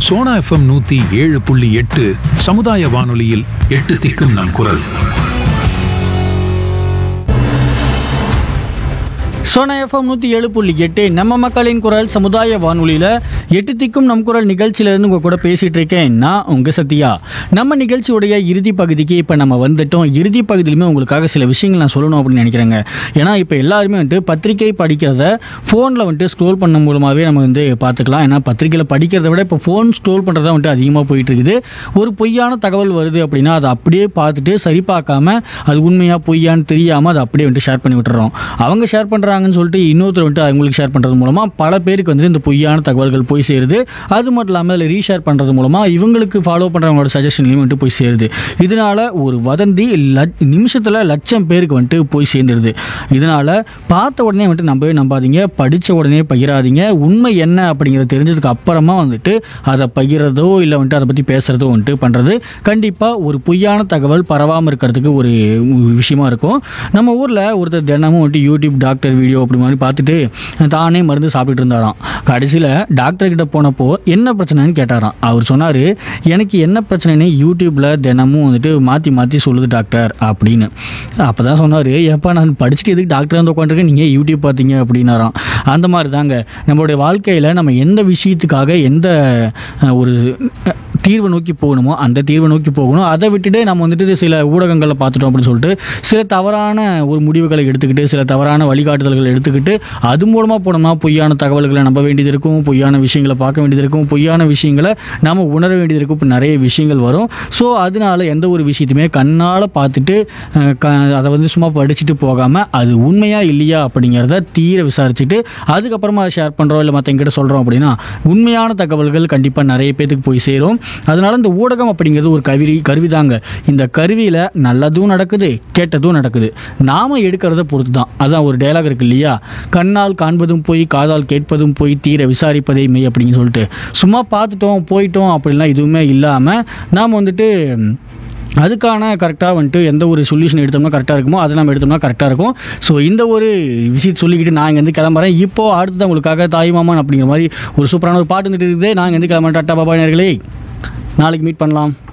Sona FM நூத்தி ஏழு புள்ளி எட்டு சமுதாய வானொலியில் எட்டு திக்கும் நம் குரல் சோனா எஃப்எம் நூற்றி ஏழு புள்ளி எட்டு நம்ம மக்களின் குரல் சமுதாய வானொலியில் எட்டு திக்கும் நம் குரல் நிகழ்ச்சியிலேருந்து உங்கள் கூட பேசிகிட்டு இருக்கேன் நான் உங்கள் சத்யா நம்ம நிகழ்ச்சியுடைய இறுதி பகுதிக்கு இப்போ நம்ம வந்துட்டோம் இறுதி பகுதியிலுமே உங்களுக்காக சில விஷயங்கள் நான் சொல்லணும் அப்படின்னு நினைக்கிறேங்க ஏன்னா இப்போ எல்லாருமே வந்துட்டு பத்திரிக்கை படிக்கிறத ஃபோனில் வந்துட்டு ஸ்க்ரோல் பண்ண மூலமாகவே நம்ம வந்து பார்த்துக்கலாம் ஏன்னா பத்திரிக்கையில் படிக்கிறத விட இப்போ ஃபோன் ஸ்க்ரோல் பண்ணுறது தான் வந்துட்டு அதிகமாக போயிட்டு இருக்குது ஒரு பொய்யான தகவல் வருது அப்படின்னா அதை அப்படியே பார்த்துட்டு சரி பார்க்காம அது உண்மையாக பொய்யான்னு தெரியாமல் அதை அப்படியே வந்துட்டு ஷேர் பண்ணி விட்டுறோம் அவங்க ஷேர் பண்ணுறாங்கன்னு சொல்லிட்டு இன்னொருத்தர் வந்துட்டு அவங்களுக்கு ஷேர் பண்ணுறது மூலமாக பல பேருக்கு வந்துட்டு இந்த பொய்யான தகவல்கள் போய் சேருது அது மட்டும் இல்லாமல் அதில் ரீஷேர் பண்ணுறது மூலமாக இவங்களுக்கு ஃபாலோ பண்ணுறவங்களோட சஜஷன்லையும் வந்துட்டு போய் சேருது இதனால ஒரு வதந்தி லட் நிமிஷத்தில் லட்சம் பேருக்கு வந்துட்டு போய் சேர்ந்துருது இதனால பார்த்த உடனே வந்துட்டு நம்பவே நம்பாதீங்க படித்த உடனே பகிராதீங்க உண்மை என்ன அப்படிங்கிறத தெரிஞ்சதுக்கு அப்புறமா வந்துட்டு அதை பகிர்றதோ இல்லை வந்துட்டு அதை பற்றி பேசுகிறதோ வந்துட்டு பண்ணுறது கண்டிப்பாக ஒரு பொய்யான தகவல் பரவாமல் இருக்கிறதுக்கு ஒரு ஒரு விஷயமா இருக்கும் நம்ம ஊரில் ஒருத்தர் தினமும் வந்துட்டு யூடியூப் டாக்டர் வீடியோ அப்படி மாதிரி பார்த்துட்டு தானே மருந்து சாப்பிட்டுட்டு இருந்தாராம் கடைசியில் டாக்டர் கிட்ட போனப்போ என்ன பிரச்சனைன்னு கேட்டாராம் அவர் சொன்னார் எனக்கு என்ன பிரச்சனைன்னு யூடியூப்பில் தினமும் வந்துட்டு மாற்றி மாற்றி சொல்லுது டாக்டர் அப்படின்னு அப்போ தான் சொன்னார் எப்போ நான் படிச்சுட்டு எதுக்கு டாக்டர் வந்து உட்காந்துருக்கேன் நீங்கள் யூடியூப் பார்த்தீங்க அப்படின்னாராம் அந்த மாதிரி தாங்க நம்மளுடைய வாழ்க்கையில் நம்ம எந்த விஷயத்துக்காக எந்த அஹ், ஒரு அஹ், தீர்வை நோக்கி போகணுமோ அந்த தீர்வை நோக்கி போகணும் அதை விட்டுட்டு நம்ம வந்துட்டு சில ஊடகங்களில் பார்த்துட்டோம் அப்படின்னு சொல்லிட்டு சில தவறான ஒரு முடிவுகளை எடுத்துக்கிட்டு சில தவறான வழிகாட்டுதல்களை எடுத்துக்கிட்டு அது மூலமாக போனோம்னா பொய்யான தகவல்களை நம்ப வேண்டியது இருக்கும் பொய்யான விஷயங்களை பார்க்க வேண்டியது இருக்கும் பொய்யான விஷயங்களை நம்ம உணர வேண்டியது இருக்கும் இப்போ நிறைய விஷயங்கள் வரும் ஸோ அதனால எந்த ஒரு விஷயத்தையுமே கண்ணால் பார்த்துட்டு அஹ், க அதை வந்து சும்மா படிச்சுட்டு போகாமல் அது உண்மையா இல்லையா அப்படிங்கிறத தீர விசாரிச்சுட்டு அதுக்கப்புறமா அதை ஷேர் பண்ணுறோம் இல்லை மற்றவங்கிட்ட சொல்கிறோம் அப்படின்னா உண்மையான தகவல்கள் கண்டிப்பாக நிறைய பேத்துக்கு போய் சேரும் அதனால இந்த ஊடகம் அப்படிங்கிறது ஒரு கருவி கருவிதாங்க இந்த கருவியில் நல்லதும் நடக்குது கெட்டதும் நடக்குது நாம எடுக்கிறத பொறுத்து தான் அதான் ஒரு டயலாக் இருக்கு இல்லையா கண்ணால் காண்பதும் போய் காதால் கேட்பதும் போய் தீர விசாரிப்பதே மெய் அப்படின்னு சொல்லிட்டு சும்மா பார்த்துட்டோம் போயிட்டோம் அப்படின்லாம் எதுவுமே இல்லாமல் நாம் வந்துட்டு அதுக்கான கரெக்டாக வந்துட்டு எந்த ஒரு சொல்யூஷன் எடுத்தோம்னா கரெக்டாக இருக்குமோ அதை நம்ம எடுத்தோம்னா கரெக்டாக இருக்கும் ஸோ இந்த ஒரு விஷயத்தை சொல்லிக்கிட்டு நான் இங்கேருந்து கிளம்புறேன் இப்போ அடுத்தது உங்களுக்காக தாய் மாமன் அப்படிங்கிற மாதிரி ஒரு சூப்பரான ஒரு பாட்டு வந்துட்டு இருக்குது நான் இங்கேருந்து கிளம்புறேன் டாட்டா பாபா நேர்களே நாளைக்கு மீட் பண்ணலாம்